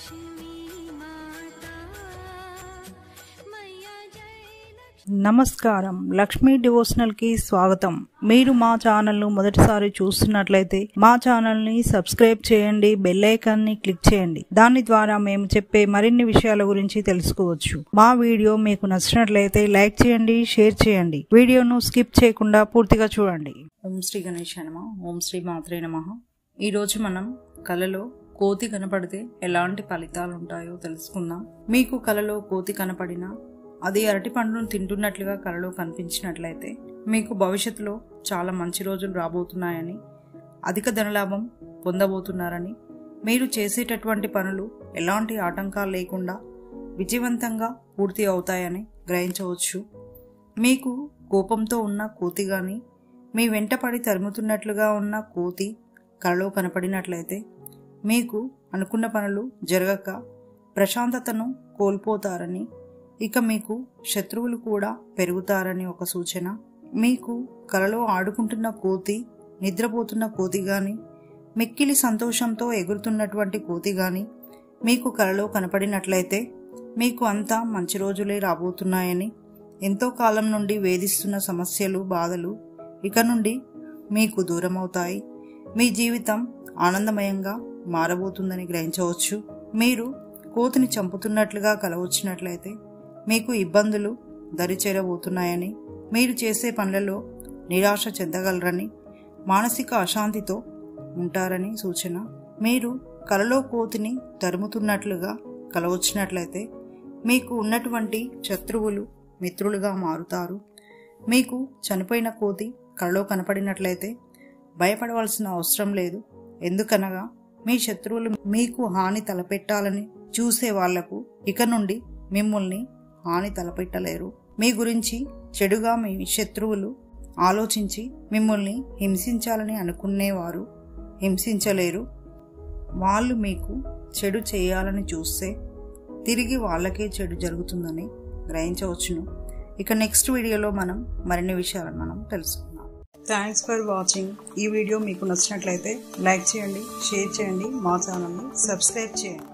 నమస్కారం లక్ష్మీ డివోషనల్ కి స్వాగతం మీరు మా ఛానల్ ను మొదటిసారి చూస్తున్నట్లయితే మా ఛానల్ ని సబ్స్క్రైబ్ చేయండి బెల్ ఐకాన్ ని క్లిక్ చేయండి దాని ద్వారా మేము చెప్పే మరిన్ని విషయాల గురించి తెలుసుకోవచ్చు మా వీడియో మీకు నచ్చినట్లయితే లైక్ చేయండి షేర్ చేయండి వీడియోను స్కిప్ చేయకుండా పూర్తిగా చూడండి ఓం శ్రీ గణేష్ నమ ఓం శ్రీ మాత్రే నమ ఈ రోజు మనం కలలో కోతి కనపడితే ఎలాంటి ఫలితాలు ఉంటాయో తెలుసుకుందాం మీకు కలలో కోతి కనపడినా అది అరటి పండును తింటున్నట్లుగా కలలో కనిపించినట్లయితే మీకు భవిష్యత్తులో చాలా మంచి రోజులు రాబోతున్నాయని అధిక ధనలాభం పొందబోతున్నారని మీరు చేసేటటువంటి పనులు ఎలాంటి ఆటంకాలు లేకుండా విజయవంతంగా పూర్తి అవుతాయని గ్రహించవచ్చు మీకు కోపంతో ఉన్న కోతి కానీ మీ వెంటపడి తరుముతున్నట్లుగా ఉన్న కోతి కలలో కనపడినట్లయితే మీకు అనుకున్న పనులు జరగక ప్రశాంతతను కోల్పోతారని ఇక మీకు శత్రువులు కూడా పెరుగుతారని ఒక సూచన మీకు కలలో ఆడుకుంటున్న కోతి నిద్రపోతున్న కోతి గాని మిక్కిలి సంతోషంతో ఎగురుతున్నటువంటి కోతి గాని మీకు కలలో కనపడినట్లయితే మీకు అంతా మంచి రోజులే రాబోతున్నాయని ఎంతో కాలం నుండి వేధిస్తున్న సమస్యలు బాధలు ఇక నుండి మీకు దూరమవుతాయి మీ జీవితం ఆనందమయంగా మారబోతుందని గ్రహించవచ్చు మీరు కోతిని చంపుతున్నట్లుగా కలవచ్చినట్లయితే మీకు ఇబ్బందులు దరిచేరబోతున్నాయని మీరు చేసే పనులలో నిరాశ చెందగలరని మానసిక అశాంతితో ఉంటారని సూచన మీరు కలలో కోతిని తరుముతున్నట్లుగా కలవచ్చినట్లయితే మీకు ఉన్నటువంటి శత్రువులు మిత్రులుగా మారుతారు మీకు చనిపోయిన కోతి కలలో కనపడినట్లయితే భయపడవలసిన అవసరం లేదు ఎందుకనగా మీ శత్రువులు మీకు హాని తలపెట్టాలని చూసే వాళ్లకు ఇక నుండి మిమ్మల్ని హాని తలపెట్టలేరు మీ గురించి చెడుగా మీ శత్రువులు ఆలోచించి మిమ్మల్ని హింసించాలని అనుకునేవారు హింసించలేరు వాళ్ళు మీకు చెడు చేయాలని చూస్తే తిరిగి వాళ్ళకే చెడు జరుగుతుందని గ్రహించవచ్చును ఇక నెక్స్ట్ వీడియోలో మనం మరిన్ని విషయాలను మనం తెలుసుకుందాం థ్యాంక్స్ ఫర్ వాచింగ్ ఈ వీడియో మీకు నచ్చినట్లయితే లైక్ చేయండి షేర్ చేయండి మా ఛానల్ని సబ్స్క్రైబ్ చేయండి